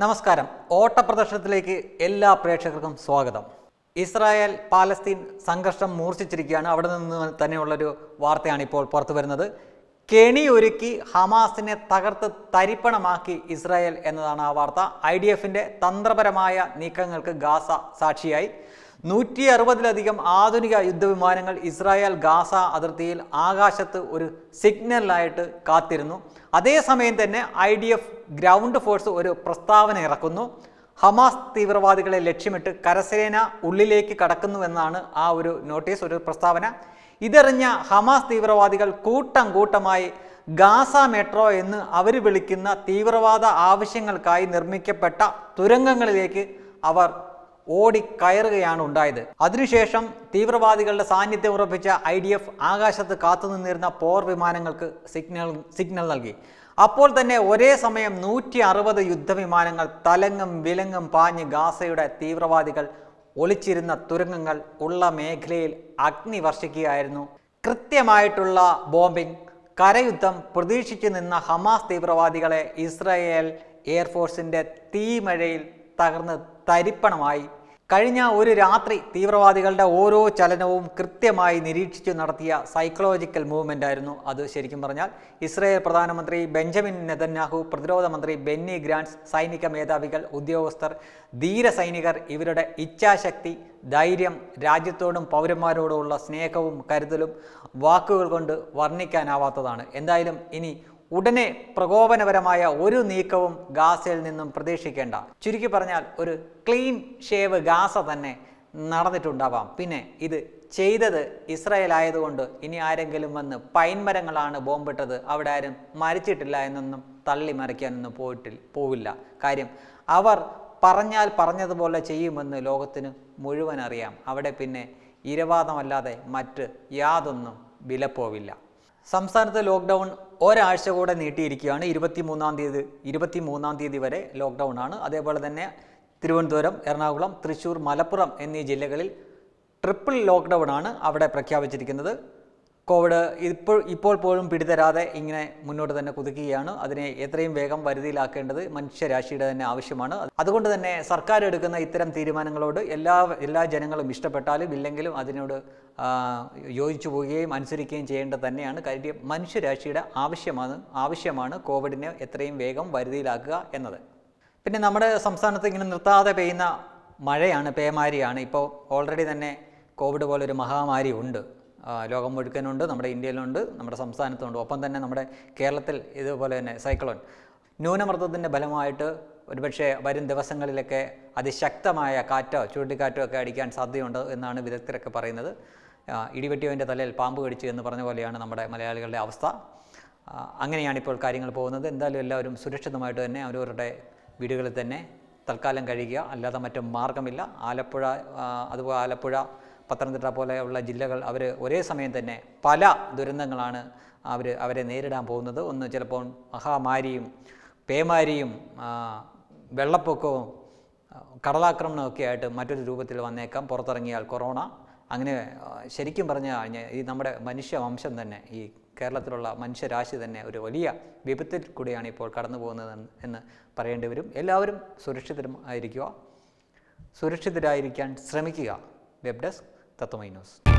നമസ്കാരം ഓട്ടപ്രദർശനത്തിലേക്ക് എല്ലാ പ്രേക്ഷകർക്കും സ്വാഗതം ഇസ്രായേൽ പാലസ്തീൻ സംഘർഷം മൂർച്ഛിച്ചിരിക്കുകയാണ് അവിടെ നിന്ന് തന്നെയുള്ളൊരു വാർത്തയാണ് ഇപ്പോൾ പുറത്തു വരുന്നത് കെണി ഒരുക്കി ഹമാസിനെ തകർത്ത് തരിപ്പണമാക്കി ഇസ്രായേൽ എന്നതാണ് ആ വാർത്ത ഐ ഡി എഫിൻ്റെ തന്ത്രപരമായ നീക്കങ്ങൾക്ക് ഗാസ സാക്ഷിയായി നൂറ്റി അറുപതിലധികം ആധുനിക യുദ്ധവിമാനങ്ങൾ ഇസ്രായേൽ ഗാസ അതിർത്തിയിൽ ആകാശത്ത് ഒരു സിഗ്നലായിട്ട് കാത്തിരുന്നു അതേസമയം തന്നെ I D F ground force ഒരു പ്രസ്താവന ഇറക്കുന്നു ഹമാസ് തീവ്രവാദികളെ ലക്ഷ്യമിട്ട് കരസേന ഉള്ളിലേക്ക് കടക്കുന്നുവെന്നാണ് ആ ഒരു നോട്ടീസ് ഒരു പ്രസ്താവന ഇതെറിഞ്ഞ ഹമാസ് തീവ്രവാദികൾ കൂട്ടം കൂട്ടമായി ഗാസ മെട്രോ എന്ന് അവർ വിളിക്കുന്ന തീവ്രവാദ ആവശ്യങ്ങൾക്കായി നിർമ്മിക്കപ്പെട്ട തുരങ്കങ്ങളിലേക്ക് അവർ ഓടിക്കയറുകയാണ് ഉണ്ടായത് അതിനുശേഷം തീവ്രവാദികളുടെ സാന്നിധ്യം ഉറപ്പിച്ച ഐ ഡി എഫ് ആകാശത്ത് കാത്തുനിന്നിരുന്ന പോർ വിമാനങ്ങൾക്ക് സിഗ്നൽ സിഗ്നൽ നൽകി അപ്പോൾ തന്നെ ഒരേ സമയം നൂറ്റി അറുപത് യുദ്ധവിമാനങ്ങൾ തലങ്ങും വിലങ്ങും പാഞ്ഞ് ഗാസയുടെ തീവ്രവാദികൾ ഒളിച്ചിരുന്ന തുരങ്കങ്ങൾ ഉള്ള മേഖലയിൽ അഗ്നി വർഷിക്കുകയായിരുന്നു കൃത്യമായിട്ടുള്ള ബോംബിംഗ് കരയുദ്ധം പ്രതീക്ഷിച്ചു നിന്ന ഹമാസ് തീവ്രവാദികളെ ഇസ്രായേൽ എയർഫോഴ്സിൻ്റെ തീമഴയിൽ തകർന്ന് തരിപ്പണമായി കഴിഞ്ഞ ഒരു രാത്രി തീവ്രവാദികളുടെ ഓരോ ചലനവും കൃത്യമായി നിരീക്ഷിച്ചു നടത്തിയ സൈക്കോളജിക്കൽ മൂവ്മെൻ്റ് ആയിരുന്നു അത് ശരിക്കും പറഞ്ഞാൽ ഇസ്രായേൽ പ്രധാനമന്ത്രി ബെഞ്ചമിൻ നെതന്യാഹു പ്രതിരോധ മന്ത്രി ബെന്നി ഗ്രാൻസ് സൈനിക മേധാവികൾ ഉദ്യോഗസ്ഥർ ധീര സൈനികർ ഇവരുടെ ഇച്ഛാശക്തി ധൈര്യം രാജ്യത്തോടും പൗരന്മാരോടുമുള്ള സ്നേഹവും കരുതലും വാക്കുകൾ കൊണ്ട് വർണ്ണിക്കാനാവാത്തതാണ് എന്തായാലും ഇനി ഉടനെ പ്രകോപനപരമായ ഒരു നീക്കവും ഗാസയിൽ നിന്നും പ്രതീക്ഷിക്കേണ്ട ചുരുക്കി പറഞ്ഞാൽ ഒരു ക്ലീൻ ഷേവ് ഗാസ തന്നെ നടന്നിട്ടുണ്ടാവാം പിന്നെ ഇത് ചെയ്തത് ഇസ്രായേൽ ആയതുകൊണ്ട് ഇനി ആരെങ്കിലും വന്ന് പൈൻമരങ്ങളാണ് ബോംബിട്ടത് അവിടെ ആരും മരിച്ചിട്ടില്ല എന്നൊന്നും തള്ളി മറിക്കാനൊന്നും പോയിട്ടില്ല പോവില്ല കാര്യം അവർ പറഞ്ഞാൽ പറഞ്ഞതുപോലെ ചെയ്യുമെന്ന് ലോകത്തിന് മുഴുവൻ അറിയാം അവിടെ പിന്നെ ഇരവാദമല്ലാതെ മറ്റ് യാതൊന്നും വിലപ്പോവില്ല സംസ്ഥാനത്ത് ലോക്ക്ഡൗൺ ഒരാഴ്ച കൂടെ നീട്ടിയിരിക്കുകയാണ് ഇരുപത്തി മൂന്നാം തീയതി ഇരുപത്തി മൂന്നാം തീയതി വരെ ലോക്ക്ഡൗൺ ആണ് അതേപോലെ തന്നെ തിരുവനന്തപുരം എറണാകുളം തൃശ്ശൂർ മലപ്പുറം എന്നീ ജില്ലകളിൽ ട്രിപ്പിൾ ലോക്ക്ഡൗൺ ആണ് അവിടെ പ്രഖ്യാപിച്ചിരിക്കുന്നത് കോവിഡ് ഇപ്പോൾ ഇപ്പോൾ പോലും പിടിതരാതെ ഇങ്ങനെ മുന്നോട്ട് തന്നെ കുതിക്കുകയാണ് അതിനെ എത്രയും വേഗം വരുതിയിലാക്കേണ്ടത് മനുഷ്യരാശിയുടെ തന്നെ ആവശ്യമാണ് അതുകൊണ്ട് തന്നെ സർക്കാർ എടുക്കുന്ന ഇത്തരം തീരുമാനങ്ങളോട് എല്ലാ എല്ലാ ജനങ്ങളും ഇഷ്ടപ്പെട്ടാലും ഇല്ലെങ്കിലും അതിനോട് ആ, യോജിച്ചു പോവുകയും അനുസരിക്കുകയും ചെയ്യേണ്ടത് തന്നെയാണ് കാര്യം മനുഷ്യരാശിയുടെ ആവശ്യമാണ് ആവശ്യമാണ് കോവിഡിനെ എത്രയും വേഗം വരുതിയിലാക്കുക എന്നത് പിന്നെ നമ്മുടെ സംസ്ഥാനത്ത് ഇങ്ങനെ നിർത്താതെ പെയ്യുന്ന മഴയാണ് പേമാരിയാണ് ഇപ്പോൾ ഓൾറെഡി തന്നെ കോവിഡ് പോലൊരു മഹാമാരി ഉണ്ട് ആ, ലോകം മുഴുക്കനുണ്ട് നമ്മുടെ ഇന്ത്യയിലുണ്ട് നമ്മുടെ സംസ്ഥാനത്തുണ്ട് ഒപ്പം തന്നെ നമ്മുടെ കേരളത്തിൽ ഇതുപോലെ തന്നെ സൈക്ലോൺ ന്യൂനമർദ്ദത്തിൻ്റെ ഫലമായിട്ട് ഒരുപക്ഷെ വരും ദിവസങ്ങളിലൊക്കെ അതിശക്തമായ കാറ്റോ ചുഴലിക്കാറ്റോ ഒക്കെ അടിക്കാൻ സാധ്യതയുണ്ട് എന്നാണ് വിദഗ്ധരൊക്കെ പറയുന്നത് ആ, ഇടിവെട്ടിയവൻ്റെ തലയിൽ പാമ്പ് കടിച്ചു എന്ന് പറഞ്ഞ പോലെയാണ് നമ്മുടെ മലയാളികളുടെ അവസ്ഥ ആ, അങ്ങനെയാണ് ഇപ്പോൾ കാര്യങ്ങൾ പോകുന്നത് എന്തായാലും എല്ലാവരും സുരക്ഷിതമായിട്ട് തന്നെ അവരവരുടെ വീടുകളിൽ തന്നെ തൽക്കാലം കഴിയുക അല്ലാതെ മറ്റു മാർഗമില്ല ആലപ്പുഴ ആ, അതുപോലെ ആലപ്പുഴ പത്തനംതിട്ട പോലെയുള്ള ജില്ലകൾ അവർ ഒരേ സമയം തന്നെ പല ദുരന്തങ്ങളാണ് അവർ അവരെ നേരിടാൻ പോകുന്നത് ഒന്ന് ചിലപ്പോൾ മഹാമാരിയും പേമാരിയും ആ, വെള്ളപ്പൊക്കവും ആ, കടലാക്രമണമൊക്കെ ആയിട്ട് മറ്റൊരു രൂപത്തിൽ വന്നേക്കാം പുറത്തിറങ്ങിയാൽ കൊറോണ അങ്ങനെ ആ, ശരിക്കും പറഞ്ഞു കഴിഞ്ഞാൽ ഈ നമ്മുടെ മനുഷ്യ വംശം തന്നെ ഈ കേരളത്തിലുള്ള മനുഷ്യരാശി തന്നെ ഒരു വലിയ വിപത്തിൽ കൂടിയാണ് ഇപ്പോൾ കടന്നു പോകുന്നത് എന്ന് പറയേണ്ടി വരും എല്ലാവരും സുരക്ഷിതരായിരിക്കുക സുരക്ഷിതരായിരിക്കാൻ ശ്രമിക്കുക വെബ് ഡെസ്ക് തത്വമൈ ന്യൂസ്